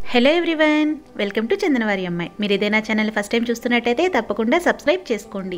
hello everyone welcome to Chandanavari అమ్మాయి మీరు ఏదైనా ఛానల్ ఫస్ట్ టైం చూస్తున్నట్టయితే తప్పకుండా సబ్స్క్రైబ్ చేసుకోండి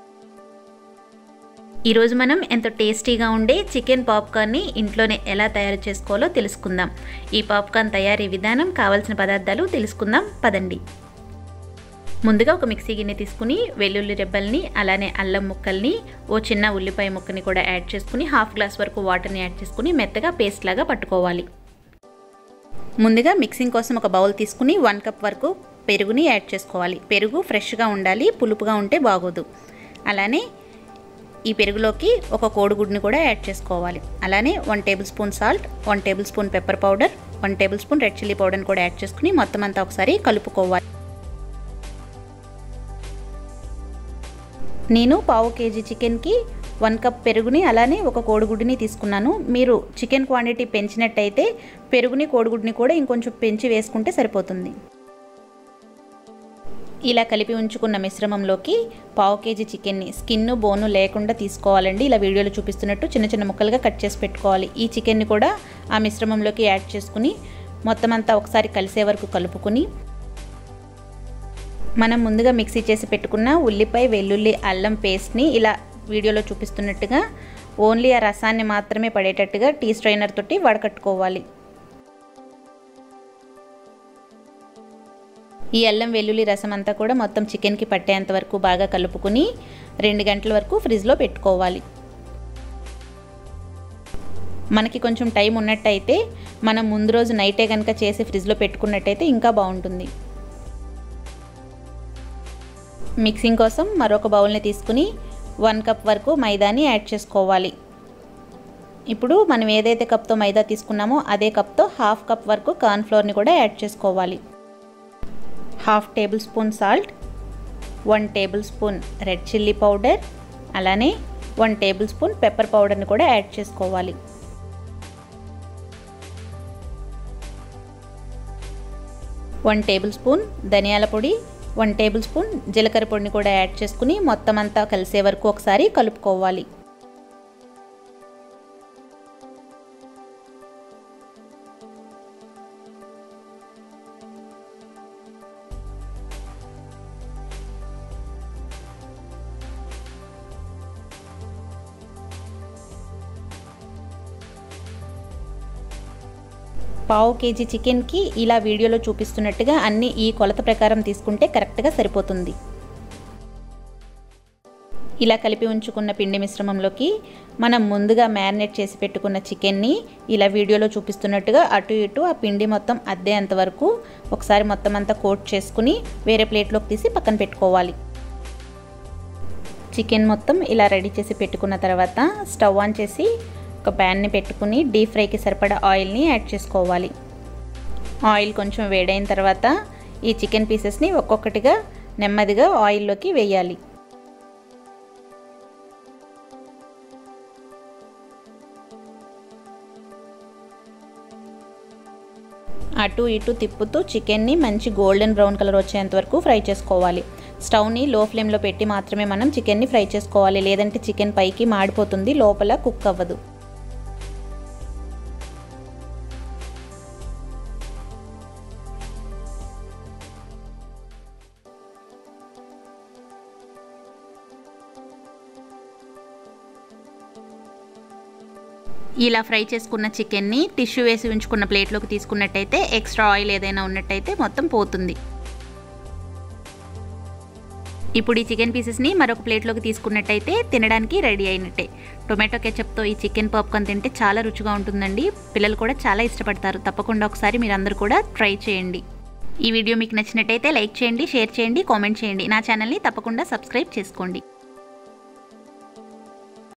ఈరోజు మనం ఎంతో టేస్టీగా ఉండే చికెన్ పాప్కార్న్ని ఇంట్లోనే ఎలా తయారు చేసుకోవాలో తెలుసుకుందాం ఈ పాప్కార్న్ తయారీ విధానం కావాల్సిన పదార్థాలు తెలుసుకుందాం పదండి ముందుగా ఒక మిక్సీ గిన్నె తీసుకుని వెల్లుల్లి రెబ్బల్ని అలానే అల్లం ముక్కల్ని ఓ చిన్న ఉల్లిపాయ ముక్కని కూడా యాడ్ చేసుకుని హాఫ్ గ్లాస్ వరకు వాటర్ని యాడ్ చేసుకుని మెత్తగా పేస్ట్ లాగా పట్టుకోవాలి ముందుగా మిక్సింగ్ కోసం ఒక బౌల్ తీసుకుని వన్ కప్ వరకు పెరుగుని యాడ్ చేసుకోవాలి పెరుగు ఫ్రెష్గా ఉండాలి పులుపుగా ఉంటే బాగోదు అలానే ఈ పెరుగులోకి ఒక కోడిగుడ్ని కూడా యాడ్ చేసుకోవాలి అలానే one tablespoon salt one tablespoon pepper powder one tablespoon red chilli పౌడర్ని కూడా యాడ్ చేసుకుని మొత్తం అంతా ఒకసారి కలుపుకోవాలి నేను పావు కేజీ చికెన్కి వన్ కప్ పెరుగుని అలానే ఒక కోడిగుడ్డుని తీసుకున్నాను మీరు చికెన్ క్వాంటిటీ పెంచినట్టయితే పెరుగుని కోడిగుడ్డుని కూడా ఇంకొంచెం పెంచి వేసుకుంటే సరిపోతుంది ఇలా కలిపి ఉంచుకున్న మిశ్రమంలోకి పావు కేజీ చికెన్ని స్కిన్ బోను లేకుండా తీసుకోవాలండి ఇలా వీడియోలో చూపిస్తున్నట్టు చిన్న చిన్న ముక్కలుగా కట్ చేసి పెట్టుకోవాలి ఈ చికెన్ని కూడా ఆ మిశ్రమంలోకి యాడ్ చేసుకుని మొత్తం అంతా ఒకసారి కలిసే వరకు కలుపుకుని మనం ముందుగా మిక్సీ చేసి పెట్టుకున్న ఉల్లిపాయ వెల్లుల్లి అల్లం పేస్ట్ని ఇలా వీడియోలో చూపిస్తున్నట్టుగా ఓన్లీ ఆ రసాన్ని మాత్రమే పడేటట్టుగా టీ స్ట్రైనర్ తోటి వడకట్టుకోవాలి ఈ అల్లం వెల్లుల్లి రసం అంతా కూడా మొత్తం చికెన్కి పట్టేంత వరకు బాగా కలుపుకుని రెండు గంటల వరకు ఫ్రిడ్జ్లో పెట్టుకోవాలి మనకి కొంచెం టైం ఉన్నట్టయితే మనం ముందు రోజు నైటే కనుక చేసి ఫ్రిడ్జ్లో పెట్టుకున్నట్టయితే ఇంకా బాగుంటుంది మిక్సింగ్ కోసం మరొక బౌల్ని తీసుకుని వన్ కప్ వరకు మైదాని యాడ్ చేసుకోవాలి ఇప్పుడు మనం ఏదైతే కప్తో మైదా తీసుకున్నామో అదే కప్తో హాఫ్ కప్ వరకు కార్న్ఫ్లోర్ని కూడా యాడ్ చేసుకోవాలి half tablespoon salt one tablespoon red chilli powder అలానే వన్ టేబుల్ స్పూన్ పెప్పర్ పౌడర్ని కూడా యాడ్ చేసుకోవాలి వన్ టేబుల్ స్పూన్ ధనియాల పొడి వన్ టేబుల్ స్పూన్ జీలకర్ర పొడిని కూడా యాడ్ చేసుకుని మొత్తం అంతా కలిసే వరకు ఒకసారి కలుపుకోవాలి పావు కేజీ చికెన్కి ఇలా వీడియోలో చూపిస్తున్నట్టుగా అన్ని ఈ కొలత ప్రకారం తీసుకుంటే కరెక్ట్గా సరిపోతుంది ఇలా కలిపి ఉంచుకున్న పిండి మిశ్రమంలోకి మనం ముందుగా మ్యారినేట్ చేసి పెట్టుకున్న చికెన్ని ఇలా వీడియోలో చూపిస్తున్నట్టుగా అటు ఇటు ఆ పిండి మొత్తం అద్దేంత వరకు ఒకసారి మొత్తం అంతా కోట్ చేసుకుని వేరే ప్లేట్లోకి తీసి పక్కన పెట్టుకోవాలి చికెన్ మొత్తం ఇలా రెడీ చేసి పెట్టుకున్న తర్వాత స్టవ్ ఆన్ చేసి ఒక ప్యాన్ని పెట్టుకుని డీప్ ఫ్రైకి సరిపడా ఆయిల్ని యాడ్ చేసుకోవాలి ఆయిల్ కొంచెం వేడైన తర్వాత ఈ చికెన్ పీసెస్ని ఒక్కొక్కటిగా నెమ్మదిగా ఆయిల్లోకి వేయాలి అటు ఇటు తిప్పుతూ చికెన్ని మంచి గోల్డెన్ బ్రౌన్ కలర్ వచ్చేంత వరకు ఫ్రై చేసుకోవాలి స్టవ్ని లో ఫ్లేమ్లో పెట్టి మాత్రమే మనం చికెన్ని ఫ్రై చేసుకోవాలి లేదంటే చికెన్ పైకి మాడిపోతుంది లోపల కుక్ అవ్వదు ఇలా ఫ్రై చేసుకున్న చికెన్ని టిష్యూ వేసి ఉంచుకున్న ప్లేట్లోకి తీసుకున్నట్టయితే ఎక్స్ట్రా ఆయిల్ ఏదైనా ఉన్నట్టయితే మొత్తం పోతుంది ఇప్పుడు ఈ చికెన్ పీసెస్ని మరొక ప్లేట్లోకి తీసుకున్నట్టయితే తినడానికి రెడీ అయినట్టే టొమాటో కెచప్తో ఈ చికెన్ పాప్కార్న్ తింటే చాలా రుచిగా ఉంటుందండి పిల్లలు కూడా చాలా ఇష్టపడతారు తప్పకుండా ఒకసారి మీరు అందరూ కూడా ట్రై చేయండి ఈ వీడియో మీకు నచ్చినట్టయితే లైక్ చేయండి షేర్ చేయండి కామెంట్ చేయండి నా ఛానల్ని తప్పకుండా సబ్స్క్రైబ్ చేసుకోండి